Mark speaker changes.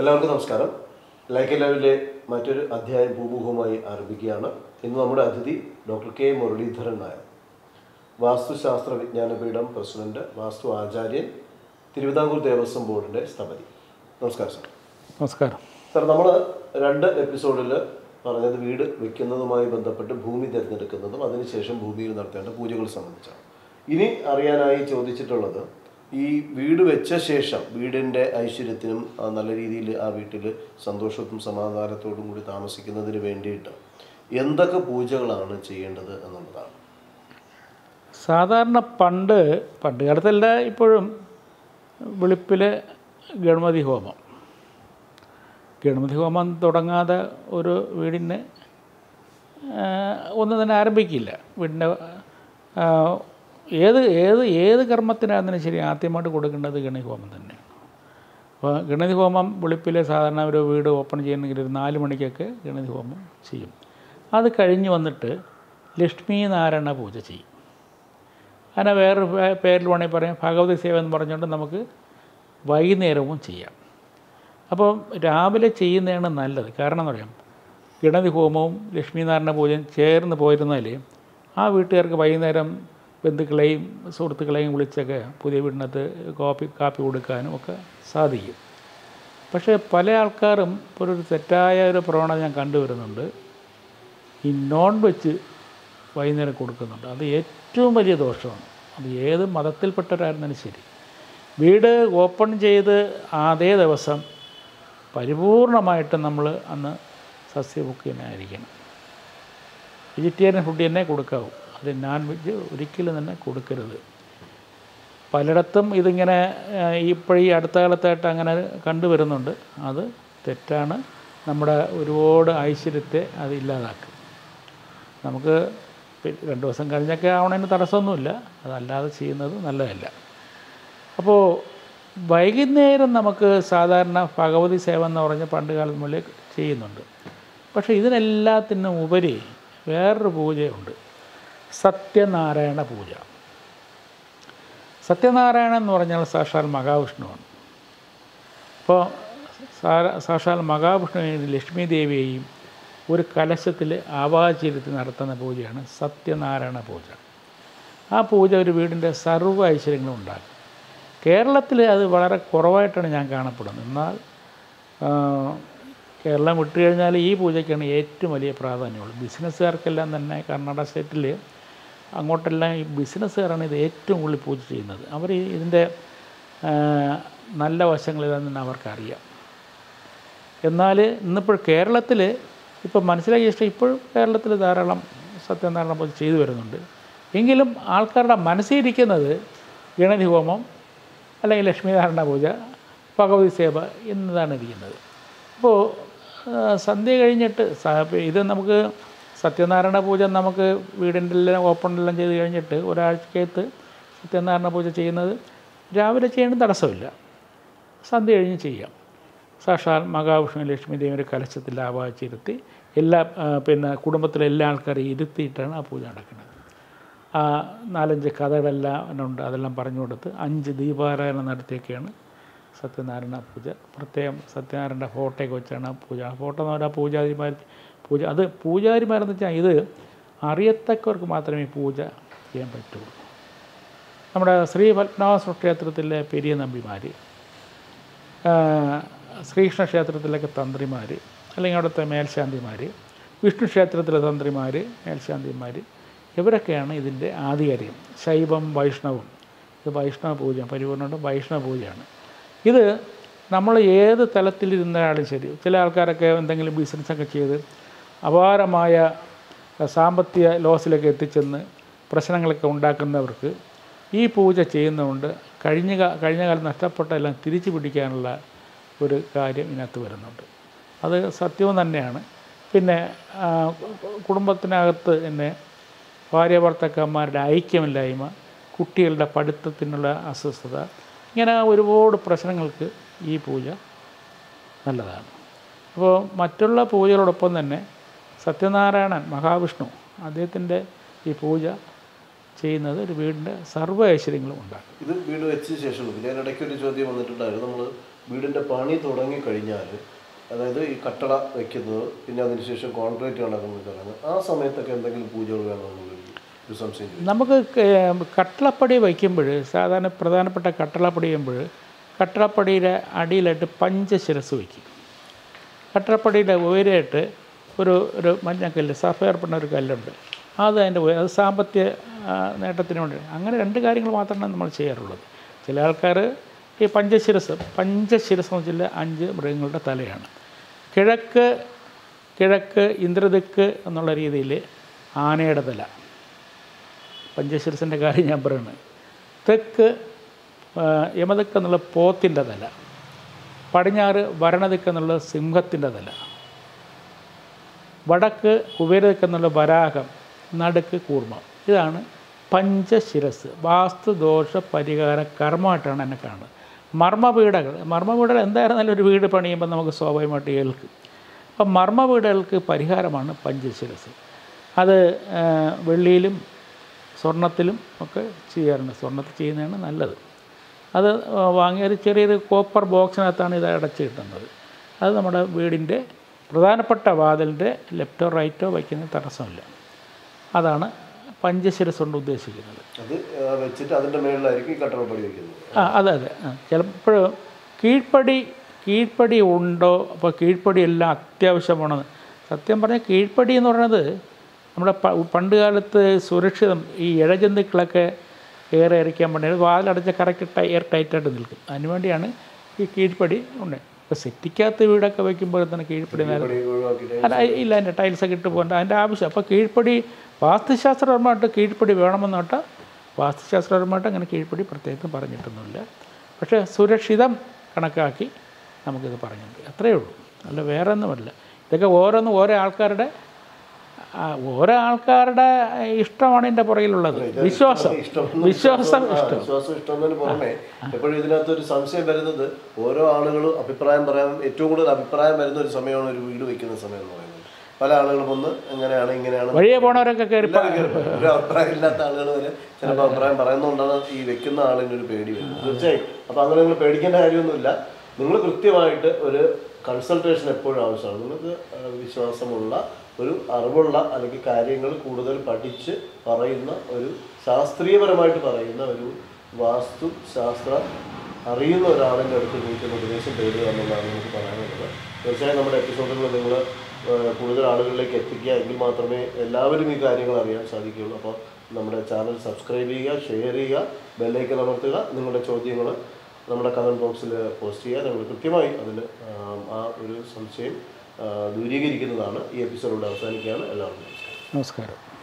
Speaker 1: എല്ലാവർക്കും നമസ്കാരം ലൈക്ക് ലെവലിലെ മറ്റൊരു അധ്യായം ഭൂമുഖവുമായി ആരംഭിക്കുകയാണ് ഇന്ന് നമ്മുടെ അതിഥി doctor K Muraleedharan Nair Vastushastra Vijnanapeetham president വാസ്തു ആചാര്യൻ തിരുവിതാംകൂർ ദേവസ്വം ബോർഡിന്റെ സ്ഥപതി നമസ്കാരം സാർ
Speaker 2: നമസ്കാരം
Speaker 1: സാർ നമ്മൾ രണ്ട് എപ്പിസോഡിൽ പറഞ്ഞത് വീട് വെക്കുന്നതുമായി ബന്ധപ്പെട്ട് ഭൂമി തിരഞ്ഞെടുക്കുന്നതും അതിനുശേഷം ഭൂമിയിൽ നടത്തേണ്ട പൂജകൾ സംബന്ധിച്ചാണ് ഇനി അറിയാനായി ചോദിച്ചിട്ടുള്ളത് ഈ വീട് വെച്ച ശേഷം വീടിൻ്റെ ഐശ്വര്യത്തിനും ആ, നല്ല രീതിയിൽ ആ വീട്ടിൽ സന്തോഷത്തും സമാധാനത്തോടും കൂടി താമസിക്കുന്നതിന് വേണ്ടിയിട്ട് എന്തൊക്കെ പൂജകളാണ് ചെയ്യേണ്ടത് എന്നുള്ളതാണ്
Speaker 2: സാധാരണ പണ്ട് പണ്ട് കാലത്തല്ല ഇപ്പോഴും വെളുപ്പിലെ ഗണപതി ഹോമം ഗണപതി ഹോമം തുടങ്ങാതെ ഒരു വീടിന് ആ, ഒന്നും തന്നെ ആരംഭിക്കില്ല വീടിൻ്റെ ആ, ഏത് ഏത് ഏത് കർമ്മത്തിനാണെങ്കിലും ശരി ആദ്യമായിട്ട് കൊടുക്കേണ്ടത് ഗണപതി ഹോമം തന്നെയാണ് അപ്പോൾ ഗണപതി ഹോമം വെളുപ്പിലെ സാധാരണ ഒരു വീട് ഓപ്പൺ ചെയ്യണമെങ്കിൽ ഒരു നാല് മണിക്കൊക്കെ ഗണപതി ഹോമം ചെയ്യും അത് കഴിഞ്ഞ് വന്നിട്ട് ലക്ഷ്മി നാരായണ പൂജ ചെയ്യും അങ്ങനെ വേറൊരു പേ- പേരിൽ വേണമെങ്കിൽ പറയാം ഭഗവതി സേവ എന്ന് പറഞ്ഞുകൊണ്ട് നമുക്ക് വൈകുന്നേരവും ചെയ്യാം അപ്പോൾ രാവിലെ ചെയ്യുന്നതാണ് നല്ലത് കാരണം എന്ന് പറയാം ഗണപതി ഹോമവും ലക്ഷ്മീനാരായണ പൂജയും ചേർന്ന് പോയിരുന്നാൽ ആ വീട്ടുകാർക്ക് വൈകുന്നേരം ബന്ധുക്കളെയും സുഹൃത്തുക്കളെയും വിളിച്ചൊക്കെ പുതിയ വീടിനകത്ത് കോപ്പി കാപ്പി കൊടുക്കാനും ഒക്കെ സാധിക്കും പക്ഷേ പല ആൾക്കാരും ഇപ്പോൾ ഒരു തെറ്റായ ഒരു പ്രവണത ഞാൻ കണ്ടുവരുന്നുണ്ട് ഈ നോൺ വെജ് വൈകുന്നേരം കൊടുക്കുന്നുണ്ട് അത് ഏറ്റവും വലിയ ദോഷമാണ് അത് ഏത് മതത്തിൽപ്പെട്ടവരായിരുന്നാലും ശരി വീട് ഓപ്പൺ ചെയ്ത് അതേ ദിവസം പരിപൂർണമായിട്ട് നമ്മൾ അന്ന് സസ്യഭുക്കിനായിരിക്കണം വെജിറ്റേറിയൻ ഫുഡ് തന്നെ കൊടുക്കാവൂ അത് നോൺ വെജ് ഒരിക്കലും തന്നെ കൊടുക്കരുത് പലയിടത്തും ഇതിങ്ങനെ ഇപ്പോൾ ഈ അടുത്ത കാലത്തായിട്ട് അങ്ങനെ കണ്ടുവരുന്നുണ്ട് അത് തെറ്റാണ് നമ്മുടെ ഒരുപാട് ഐശ്വര്യത്തെ അത് ഇല്ലാതാക്കും നമുക്ക് പി- രണ്ട് ദിവസം കഴിഞ്ഞൊക്കെ ആവണതിന് തടസ്സമൊന്നുമില്ല അതല്ലാതെ ചെയ്യുന്നത് നല്ലതല്ല അപ്പോൾ വൈകുന്നേരം നമുക്ക് സാധാരണ ഭഗവതി സേവ എന്ന് പറഞ്ഞ് പണ്ട് കാലം മുതലേ ചെയ്യുന്നുണ്ട് പക്ഷേ ഇതിനെല്ലാത്തിനും ഉപരി വേറൊരു പൂജയുണ്ട് സത്യനാരായണ പൂജ സത്യനാരായണൻ എന്ന് പറഞ്ഞാൽ സാക്ഷാൽ മഹാവിഷ്ണുവാണ് അപ്പോൾ സാ- സാക്ഷാൽ മഹാവിഷ്ണുവിനെയും ലക്ഷ്മി ദേവിയെയും ഒരു കലശത്തിൽ ആവാചിരുത്തി നടത്തുന്ന പൂജയാണ് സത്യനാരായണ പൂജ ആ പൂജ ഒരു വീടിൻ്റെ സർവ്വ ഐശ്വര്യങ്ങളും ഉണ്ടാക്കും കേരളത്തിൽ അത് വളരെ കുറവായിട്ടാണ് ഞാൻ കാണപ്പെടുന്നത് എന്നാൽ ആ, കേരളം വിട്ടു കഴിഞ്ഞാൽ ഈ പൂജയ്ക്കാണ് ഏറ്റവും വലിയ പ്രാധാന്യമുള്ളത് ബിസിനസ്സുകാർക്കെല്ലാം തന്നെ കർണാടക സ്റ്റേറ്റിൽ അങ്ങോട്ടെല്ലാം ഈ ബിസിനസ്സുകാരാണ് ഇത് ഏറ്റവും കൂടുതൽ പൂജ ചെയ്യുന്നത് അവർ ഈ ഇതിൻ്റെ ആ, നല്ല വശങ്ങൾ ഇതെന്ന് അവർക്കറിയാം എന്നാൽ ഇന്നിപ്പോൾ കേരളത്തിൽ ഇപ്പോൾ മനസ്സിലാക്കിയ ഇഷ്ടം ഇപ്പോഴും കേരളത്തിൽ ധാരാളം സത്യനാരായണ പൂജ ചെയ്തു വരുന്നുണ്ട് എങ്കിലും ആൾക്കാരുടെ മനസ്സിലിരിക്കുന്നത് ഗണതി ഹോമം അല്ലെങ്കിൽ ലക്ഷ്മീനാരായണ പൂജ ഭഗവതി സേവ എന്നതാണ് ഇരിക്കുന്നത് അപ്പോൾ ആ, സന്ധ്യ കഴിഞ്ഞിട്ട് സ- ഇത് നമുക്ക് സത്യനാരായണ പൂജ നമുക്ക് വീടിൻ്റെ എല്ലാം ഓപ്പണെല്ലാം ചെയ്ത് കഴിഞ്ഞിട്ട് ഒരാഴ്ചക്കകത്ത് സത്യനാരായണ പൂജ ചെയ്യുന്നത് രാവിലെ ചെയ്യേണ്ട തടസ്സമില്ല സന്ധ്യ കഴിഞ്ഞ് ചെയ്യാം സാക്ഷാൽ മഹാവിഷ്ണു ലക്ഷ്മി ദേവി ഒരു കലശത്തിൽ ആവാഹിച്ചിരുത്തി എല്ലാ ആ, പിന്നെ കുടുംബത്തിലെ എല്ലാ ആൾക്കാരെയും ഇരുത്തിയിട്ടാണ് ആ പൂജ നടക്കുന്നത് ആ നാലഞ്ച് കഥകളെല്ലാം ഉണ്ട് അതെല്ലാം പറഞ്ഞു കൊടുത്ത് അഞ്ച് ദീപാരാധന നടത്തിയൊക്കെയാണ് സത്യനാരായണ പൂജ പ്രത്യേകം സത്യനാരായണ ഫോട്ടോയൊക്കെ വെച്ചാണ് ആ പൂജ ആ ഫോട്ടോ എന്ന് പറഞ്ഞാൽ പൂജാരിമാർ പൂജ അത് പൂജാരിമാരെന്ന് വെച്ചാൽ ഇത് അറിയത്തക്കവർക്ക് മാത്രമേ ഈ പൂജ ചെയ്യാൻ പറ്റുള്ളൂ നമ്മുടെ ശ്രീ പത്മനാഭ ക്ഷേത്രത്തിലെ പെരിയ നമ്പിമാർ ശ്രീകൃഷ്ണ ക്ഷേത്രത്തിലൊക്കെ തന്ത്രിമാർ അല്ലെങ്കിൽ അവിടുത്തെ മേൽശാന്തിമാർ വിഷ്ണു ക്ഷേത്രത്തിലെ തന്ത്രിമാർ മേൽശാന്തിമാർ ഇവരൊക്കെയാണ് ഇതിൻ്റെ ആധികാരികം ശൈവം വൈഷ്ണവം ഇത് വൈഷ്ണവ പൂജ പരിപൂർണ്ണമായിട്ടും വൈഷ്ണവ പൂജയാണ് ഇത് നമ്മൾ ഏത് തലത്തിലിരുന്നാലും ശരി ചില ആൾക്കാരൊക്കെ എന്തെങ്കിലും ബിസിനസ്സൊക്കെ ചെയ്ത് അപാരമായ സാമ്പത്തിക ലോസിലൊക്കെ എത്തിച്ചെന്ന് പ്രശ്നങ്ങളൊക്കെ ഉണ്ടാക്കുന്നവർക്ക് ഈ പൂജ ചെയ്യുന്നതുകൊണ്ട് കഴിഞ്ഞ കാ- കഴിഞ്ഞ കാലം നഷ്ടപ്പെട്ടെല്ലാം തിരിച്ചു പിടിക്കാനുള്ള ഒരു കാര്യം ഇതിനകത്ത് വരുന്നുണ്ട് അത് സത്യവും തന്നെയാണ് പിന്നെ ആ, കു- കുടുംബത്തിനകത്ത് തന്നെ ഭാര്യ ഭർത്താക്കന്മാരുടെ ഐക്യമില്ലായ്മ കുട്ടികളുടെ പഠിത്തത്തിനുള്ള അസ്വസ്ഥത ഇങ്ങനെ ഒരുപാട് പ്രശ്നങ്ങൾക്ക് ഈ പൂജ നല്ലതാണ് അപ്പോൾ മറ്റുള്ള പൂജകളോടൊപ്പം തന്നെ സത്യനാരായണൻ മഹാവിഷ്ണു അദ്ദേഹത്തിൻ്റെ ഈ പൂജ ചെയ്യുന്നത് ഒരു വീടിൻ്റെ സർവ്വ ഐശ്വര്യങ്ങളും ഉണ്ടാക്കും
Speaker 1: ഇത് വീട് വെച്ച ശേഷം പിന്നെ അതിനിടയ്ക്ക് ഒരു ചോദ്യം വന്നിട്ടുണ്ടായിരുന്നു നമ്മൾ വീടിൻ്റെ പണി തുടങ്ങി കഴിഞ്ഞാൽ അതായത് ഈ കട്ടള വെക്കുന്നത് പിന്നെ അതിനുശേഷം കോൺക്രീറ്റ് നടക്കുന്നത് പറയുന്നത് ആ സമയത്തൊക്കെ എന്തെങ്കിലും പൂജകൾ വേണമെന്നുള്ള ഒരു സംശയം ചോദിച്ചു.
Speaker 2: നമുക്ക് ക- കട്ടളപ്പടി വയ്ക്കുമ്പോൾ സാധാരണ പ്രധാനപ്പെട്ട കട്ടളപ്പടി ചെയ്യുമ്പോൾ കട്ടളപ്പടിയുടെ അടിയിലായിട്ട് പഞ്ചശിരസ് വയ്ക്കും കട്ടളപ്പടിയുടെ ഉയരമായിട്ട് ഒരു ഒരു മഞ്ഞക്കല്ല് സഫയർ പറഞ്ഞ ഒരു കല്ലുണ്ട് അത് അതിൻ്റെ ഉയരം അത് സാമ്പത്തിക ആ, നേട്ടത്തിന് വേണ്ടി അങ്ങനെ രണ്ട് കാര്യങ്ങൾ മാത്രമാണ് നമ്മൾ ചെയ്യാറുള്ളത് ചില ആൾക്കാർ ഈ പഞ്ചശിരസ് പഞ്ചശിരസ് എന്ന് വെച്ചാൽ അഞ്ച് മൃഗങ്ങളുടെ തലയാണ് കിഴക്ക് കിഴക്ക് ഇന്ദ്രദിക്ക് എന്നുള്ള രീതിയിൽ ആനയുടെ തല പഞ്ചശിരസിൻ്റെ കാര്യം ഞാൻ പറയുന്നത് തെക്ക് ആ, യമദിക്ക് എന്നുള്ള പോത്തിൻ്റെ തല പടിഞ്ഞാറ് വരണദിക്ക് എന്നുള്ള സിംഹത്തിൻ്റെ തല വടക്ക് കുബേരദിക്ക് എന്നുള്ള വരാഹം നടുക്ക് കൂർമ്മം ഇതാണ് പഞ്ചശിരസ് വാസ്തുദോഷ പരിഹാര കർമ്മമായിട്ടാണ് എന്നെ കാണുന്നത് മർമ്മവീടകൾ മർമ്മവീടുകൾ എന്തായിരുന്നാലും ഒരു വീട് പണിയുമ്പോൾ നമുക്ക് സ്വാഭാവികമായിട്ട് ഏൽക്കും അപ്പം മർമ്മവീടുകൾക്ക് പരിഹാരമാണ് പഞ്ചശിരസ് അത് ആ, വെള്ളിയിലും സ്വർണത്തിലും ഒക്കെ ചെയ്യാറുണ്ട് സ്വർണ്ണത്തിൽ ചെയ്യുന്നതാണ് നല്ലത് അത് ആ, വാങ്ങിയ ഒരു ചെറിയൊരു കോപ്പർ ബോക്സിനകത്താണ് ഇത് അടച്ച് കിട്ടുന്നത് അത് നമ്മുടെ വീടിൻ്റെ പ്രധാനപ്പെട്ട വാതിലിൻ്റെ ലെഫ്റ്റോ റൈറ്റോ വയ്ക്കുന്ന തടസ്സമില്ല അതാണ് പഞ്ചശിരസ് കൊണ്ട് ഉദ്ദേശിക്കുന്നത്
Speaker 1: അത് ആ, വെച്ചിട്ട് അതിൻ്റെ മേളിലായിരിക്കും ഈ കട്ടളപ്പടി വെക്കുന്നത്
Speaker 2: ആ അതെ അതെ ആ ചിലപ്പോൾ കീഴ്പ്പടി കീഴ്പ്പടി ഉണ്ടോ അപ്പോൾ കീഴ്പ്പടി എല്ലാം അത്യാവശ്യമാണെന്ന് സത്യം പറഞ്ഞാൽ കീഴ്പ്പടി എന്ന് പറയുന്നത് നമ്മുടെ പ പണ്ട് കാലത്ത് സുരക്ഷിതം ഈ ഇഴജന്തുക്കളൊക്കെ ഏറെ ഇറക്കാൻ വേണ്ടി വാതിലടച്ച കറക്റ്റ് ടൈ എയർ ടൈറ്റായിട്ട് നിൽക്കും അതിനുവേണ്ടിയാണ് ഈ കീഴ്പ്പടി ഉണ്ട് ഇപ്പോൾ സെറ്റിക്കകത്ത് വീടൊക്കെ വയ്ക്കുമ്പോൾ തന്നെ കീഴ്പ്പടി നേരെ
Speaker 1: പടി ഒഴിവാക്കിയിട്ട്
Speaker 2: അല്ല ഇല്ല അതിൻ്റെ ടൈൽസൊക്കെ ഇട്ട് പോകേണ്ട അതിൻ്റെ ആവശ്യം അപ്പോൾ കീഴ്പ്പടി വാസ്തുശാസ്ത്രപരമായിട്ട് കീഴ്പ്പടി വേണമെന്നോട്ട് വാസ്തുശാസ്ത്രപരമായിട്ട് അങ്ങനെ കീഴ്പ്പടി പ്രത്യേകം പറഞ്ഞിട്ടൊന്നുമില്ല പക്ഷേ സുരക്ഷിതം കണക്കാക്കി നമുക്കിത് പറഞ്ഞിട്ടുണ്ട് അത്രയേ ഉള്ളൂ അല്ല വേറെ ഒന്നുമല്ല ഇതൊക്കെ ഓരോന്നും ഓരോ ആൾക്കാരുടെ ആ, ഓരോ ആൾക്കാരുടെ ഇഷ്ടമാണ് ഇതിൻ്റെ പുറകിലുള്ളത് വിശ്വാസം
Speaker 1: ഇഷ്ടം
Speaker 2: വിശ്വാസം
Speaker 1: ആ, വിശ്വാസം ഇഷ്ടം എന്നതിന് പുറമെ എപ്പോഴും ഇതിനകത്ത് ഒരു സംശയം വരുന്നത് ഓരോ ആളുകളും അഭിപ്രായം പറയാൻ ഏറ്റവും കൂടുതൽ അഭിപ്രായം വരുന്ന ഒരു സമയമാണ് ഒരു വീട് വെക്കുന്ന സമയം എന്ന് പറയുന്നത് പല ആളുകളും ഒന്ന് എങ്ങനെയാണ് ഇങ്ങനെയാണ്
Speaker 2: വഴിയെ പോണവരൊക്കെ കയറി പ-
Speaker 1: ഒരു അഭിപ്രായം ഇല്ലാത്ത ആളുകൾ വരെ ചിലപ്പോൾ അഭിപ്രായം പറയുന്നതുകൊണ്ടാണ് ഈ വെക്കുന്ന ആളിന് ഒരു പേടി വരുന്നത് തീർച്ചയായും അപ്പോൾ അങ്ങനെ നിങ്ങൾ പേടിക്കേണ്ട കാര്യമൊന്നുമില്ല നിങ്ങൾ കൃത്യമായിട്ട് ഒരു കൺസൾട്ടേഷൻ എപ്പോഴും ആവശ്യമാണ് നിങ്ങൾക്ക് ആ, വിശ്വാസമുള്ള ഒരു അറിവുള്ള അല്ലെങ്കിൽ കാര്യങ്ങൾ കൂടുതൽ പഠിച്ച് പറയുന്ന ഒരു ശാസ്ത്രീയപരമായിട്ട് പറയുന്ന ഒരു വാസ്തു ശാസ്ത്ര അറിയുന്ന ഒരാളിൻ്റെ അടുത്ത് പോയിട്ട് ഉപദേശം തേടുക എന്നുള്ളതാണ് നമുക്ക് പറയാനുള്ളത് തീർച്ചയായും നമ്മുടെ എപ്പിസോഡുകൾ നിങ്ങൾ കൂടുതൽ ആളുകളിലേക്ക് എത്തിക്കുക എങ്കിൽ മാത്രമേ എല്ലാവരും ഈ കാര്യങ്ങൾ അറിയാൻ സാധിക്കുകയുള്ളൂ അപ്പോൾ നമ്മുടെ ചാനൽ സബ്സ്ക്രൈബ് ചെയ്യുക ഷെയർ ചെയ്യുക ബെല്ലൈക്കൻ അമർത്തുക നിങ്ങളുടെ ചോദ്യങ്ങൾ നമ്മുടെ കമൻറ്റ് ബോക്സിൽ പോസ്റ്റ് ചെയ്യുക ഞങ്ങൾ കൃത്യമായി അതിന് ആം, ആ ഒരു സംശയം ആ, ദൂരീകരിക്കുന്നതാണ് ഈ എപ്പിസോഡിലൂടെ അവസാനിക്കുകയാണ് എല്ലാവർക്കും നമസ്കാരം
Speaker 2: നമസ്കാരം